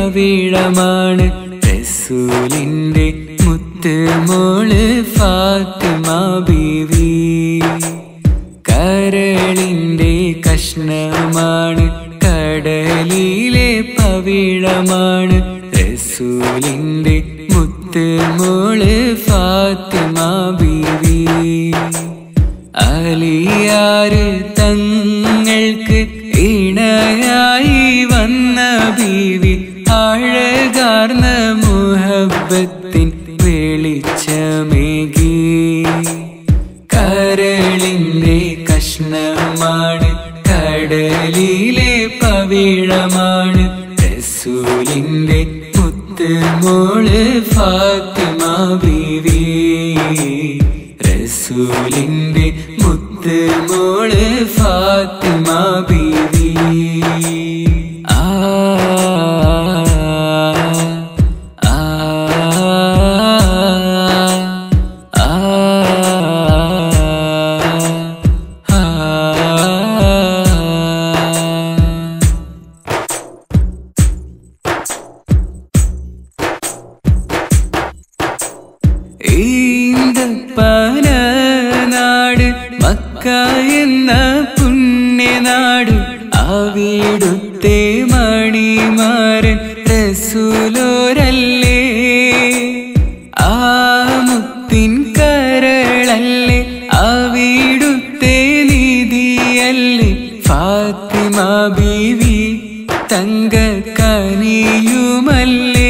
പവിഴമാണ് റസൂലിന്റെ മുത്ത് മോള് ഫാത്തിമ ബീവി കരളിന്റെ കഷ്ണമാണ് കടലിലെ പവിഴമാണ് റസൂലിന്റെ മുത്ത് മോള് ഫാത്തിമ ബീവി അലിയാറ് തങ്ങൾക്ക് ഇണയായി വന്ന ബീവി അഴകാർന്ന മുഹബത്തിൻ വെളിച്ചമേകി കരളിന്റെ കഷ്ണമാണ് കടലിലെ പവിഴമാണ് റസൂലിന്റെ മുത്ത് മോള് ഫാത്തിമ ബീവി റസൂലിന്റെ മുത്ത് മോള് ഫാത്തിമ ബീവി ആ ആ ആ ആ ഈന്തപ്പന നാട് മക്ക എന്ന പുണ്യനാട് അവിടുത്തെ മണിമാരൻ റസൂലോരല്ലേ ആ മുത്തിൻ കരളല്ലേ അവിടുത്തെ നിധിയല്ലേ ഫാത്തിമ ബീവി തങ്ക കനിയുമല്ലേ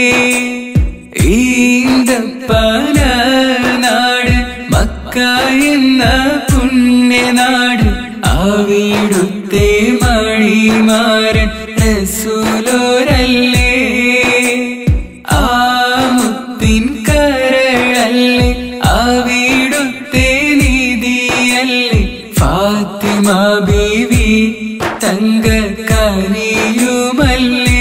ഈന്തപ്പന നാട് മക്ക എന്ന പുണ്യനാട് അവിടുത്തെ മണിമാരൻ റസൂലോരല്ലേ ആ മുത്തിൻ കരളല്ലേ അവിടുത്തെ നിധിയല്ലേ ഫാത്തിമ ബീവി തങ്ക കനിയുമല്ലേ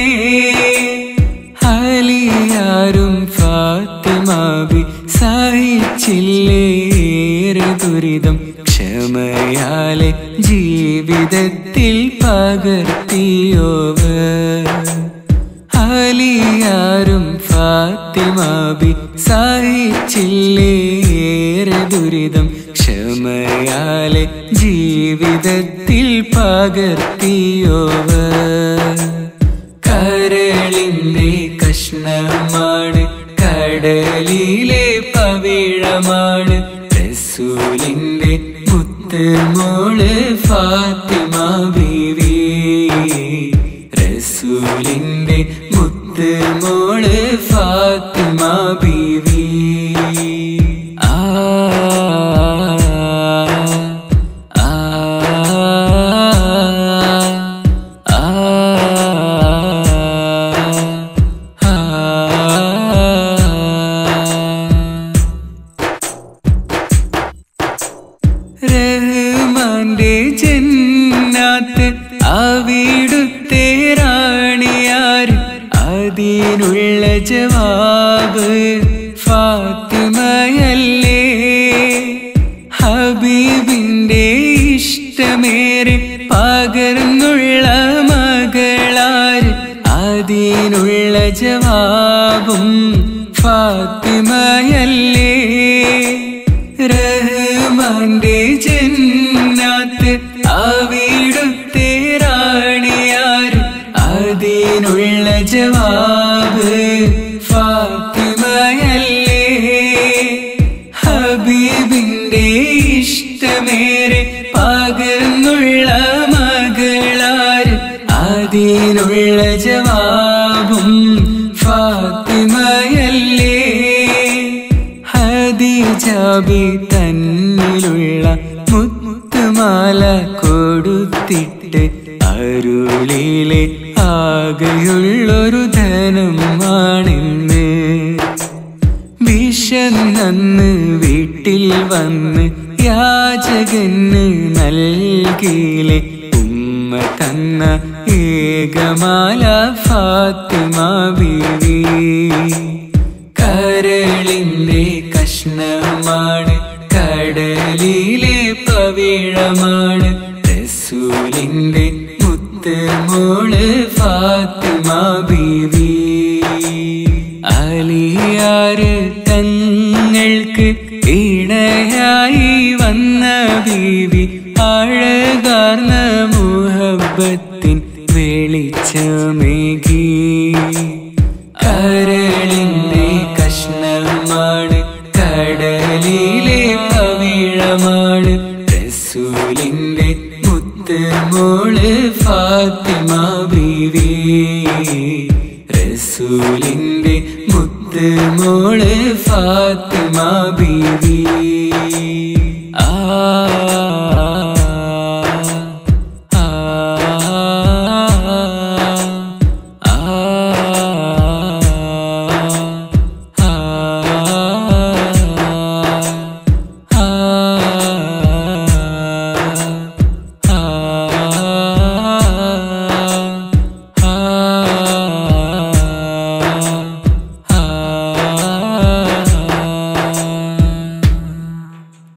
അലിയാരും ഫാത്തിമാബി സഹിച്ചില്ലേറെ ദുരിതം ക്ഷമയാലെ ജീവിതത്തിൽ പകർത്തിയോവർ അലിയാരും ഫാത്തിമാബി സഹിച്ചില്ലേറെ ദുരിതം ക്ഷമയാലെ ജീവിതത്തിൽ പകർത്തിയോവർ കരളിന്റെ കഷ്ണമാണ് കടലിലെ പവിഴമാണ് റസൂലിന്റെ മുത്ത് മോള് ഫാത്തിമ ബീവി റസൂലിന്റെ മുത്ത് മോള് ഫാത്തിമ ബീവി ആ ആ ആ റഹ്മാന്റെ ജന്നാത്ത് അവിടുത്തെ റാണിയാര് അതിനുള്ള ജവാബ് ഫാത്തിമയല്ലേ ഹബീബിന്റെ ഇഷ്ടമേറെ പകർന്നുള്ള മകളാര് അതിനുള്ള ജവാബും ഫാത്തിമയല്ലേ റഹ്മാന്റെ ജന്നാത്ത് അവിടുത്തെ റാണിയാർ അതിനുള്ള ജവാബ് ഫാത്തിമയല്ലേ ഹബീബിന്റെ ഇഷ്ടമേറെ പകർന്നുള്ള മകളാർ അതിനുള്ള ജവാബും ഫാത്തിമയല്ലേ ഹദീജാബി തന്നിലുള്ള മുത്തുമാല കൊടുത്തിട്ട് അരുളിലെ ആകെയുള്ളൊരു ധനമാണെന്ന് വിശന്നന്ന് വീട്ടിൽ വന്ന് യാചകന് നൽകിയിലെ ഉമ്മ തന്ന ഏകമാല ഫാത്തിമ ബീവി കരളിന്റെ കഷ്ണമാണ് കടലിലെ പവിഴമാണ് റസൂലിന്റെ മുത്ത് മോള് ഫാത്തിമ ബീവി മുസ്താഫാര് തങ്ങൾക്ക് ഇണയായി വന്ന ബീവി അഴകാർന്ന മുഹബത്തിൻ വെളിച്ചമേകി കരളിന്റെ കഷ്ണമാണ് കടലിലെ പവിഴമാണ് റസൂലിന്റെ മുത്ത് മോള് ഫാത്തിമ ബീവി റസൂലിന്റെ മുത്ത് മോള് ഫാത്തിമ ബീവി